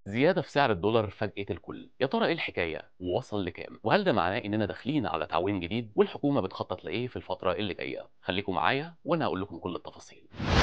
زيادة في سعر الدولار فاجأت الكل، يا ترى إيه الحكاية؟ ووصل لكام؟ وهل ده معناه إننا داخلين على تعويم جديد؟ والحكومة بتخطط لإيه في الفترة اللي جاية؟ خليكم معايا وأنا هقول لكم كل التفاصيل.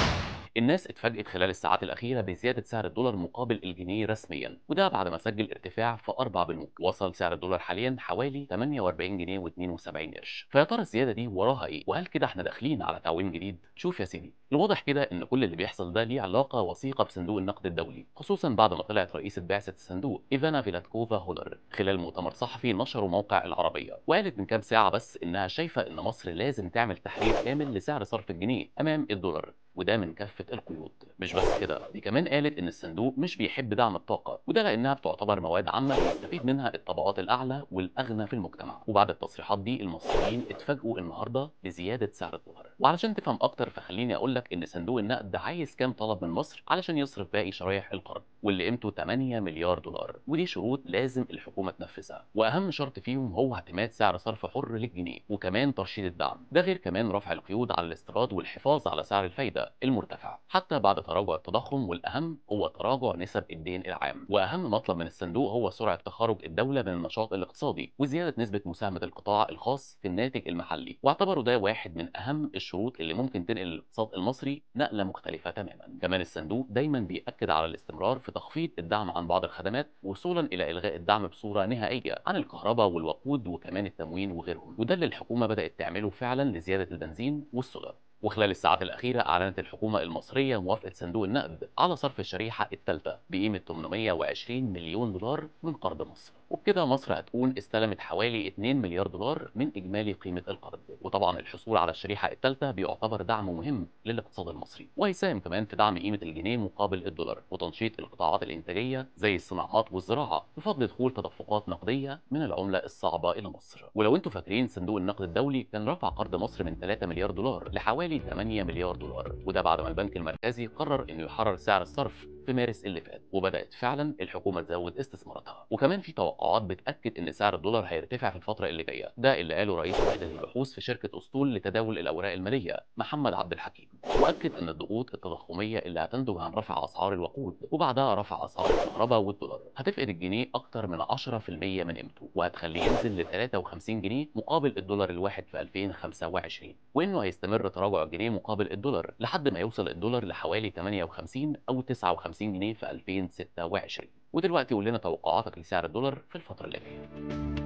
الناس اتفاجئت خلال الساعات الأخيرة بزيادة سعر الدولار مقابل الجنيه رسميا وده بعد ما سجل ارتفاع في أربع بنوك وصل سعر الدولار حاليا حوالي 48 جنيه و72 قرش فيا ترى الزيادة دي وراها إيه؟ وهل كده احنا داخلين على تعويم جديد؟ شوف يا سيدي الواضح كده إن كل اللي بيحصل ده ليه علاقة وثيقة بصندوق النقد الدولي خصوصا بعد ما طلعت رئيسة بعثة الصندوق إيفانا فيلاتكوفا هولر خلال مؤتمر صحفي نشره موقع العربية وقالت من كام ساعة بس إنها شايفة إن مصر لازم تعمل تحرير كامل لسعر صرف الجنيه أمام الدولار وده من كافة القيود مش بس كده دي كمان قالت ان الصندوق مش بيحب دعم الطاقة وده لانها بتعتبر مواد عامة بيستفيد منها الطبقات الاعلى والاغنى في المجتمع وبعد التصريحات دي المصريين اتفاجئوا النهارده بزيادة سعر الدولار وعلشان تفهم اكتر فخليني اقول لك ان صندوق النقد عايز كام طلب من مصر علشان يصرف باقي شرايح القرض واللي قيمته 8 مليار دولار ودي شروط لازم الحكومة تنفذها واهم شرط فيهم هو اعتماد سعر صرف حر للجنيه وكمان ترشيد الدعم ده غير كمان رفع القيود على الاستيراد والحفاظ على سعر الفايدة المرتفع حتى بعد تراجع التضخم والاهم هو تراجع نسب الدين العام واهم مطلب من الصندوق هو سرعه تخرج الدوله من النشاط الاقتصادي وزياده نسبه مساهمه القطاع الخاص في الناتج المحلي واعتبروا ده واحد من اهم الشروط اللي ممكن تنقل الاقتصاد المصري نقله مختلفه تماما كمان الصندوق دايما بيأكد على الاستمرار في تخفيض الدعم عن بعض الخدمات وصولا الى الغاء الدعم بصوره نهائيه عن الكهرباء والوقود وكمان التموين وغيرهم وده اللي الحكومه بدات تعمله فعلا لزياده البنزين والسولار وخلال الساعات الأخيرة أعلنت الحكومة المصرية موافقة صندوق النقد على صرف الشريحة الثالثة بقيمة 820 مليون دولار من قرض مصر وبكده مصر هتكون استلمت حوالي 2 مليار دولار من إجمالي قيمة القرض وطبعا الحصول على الشريحة الثالثة بيعتبر دعم مهم للاقتصاد المصري وهيساهم كمان في دعم قيمة الجنيه مقابل الدولار وتنشيط القطاعات الإنتاجية زي الصناعات والزراعة بفضل دخول تدفقات نقدية من العملة الصعبة إلى مصر ولو أنتم فاكرين صندوق النقد الدولي كان رفع قرض مصر من 3 مليار دولار لحوالي 8 مليار دولار وده بعد ما البنك المركزي قرر انه يحرر سعر الصرف في مارس اللي فات وبدات فعلا الحكومه تزود استثماراتها وكمان في توقعات بتاكد ان سعر الدولار هيرتفع في الفتره اللي جايه ده اللي قاله رئيس وحده البحوث في شركه اسطول لتداول الاوراق الماليه محمد عبد الحكيم واكد ان الضغوط التضخميه اللي هتنتج عن رفع اسعار الوقود وبعدها رفع اسعار الكهرباء والدولار هتفقد الجنيه اكتر من 10% من قيمته وهتخليه ينزل ل 53 جنيه مقابل الدولار الواحد في 2025 وانه هيستمر تراجع الجنيه مقابل الدولار لحد ما يوصل الدولار لحوالي 58 او 59 جنيه في 2026 ودلوقتي قول لنا توقعاتك لسعر الدولار في الفتره اللي جايه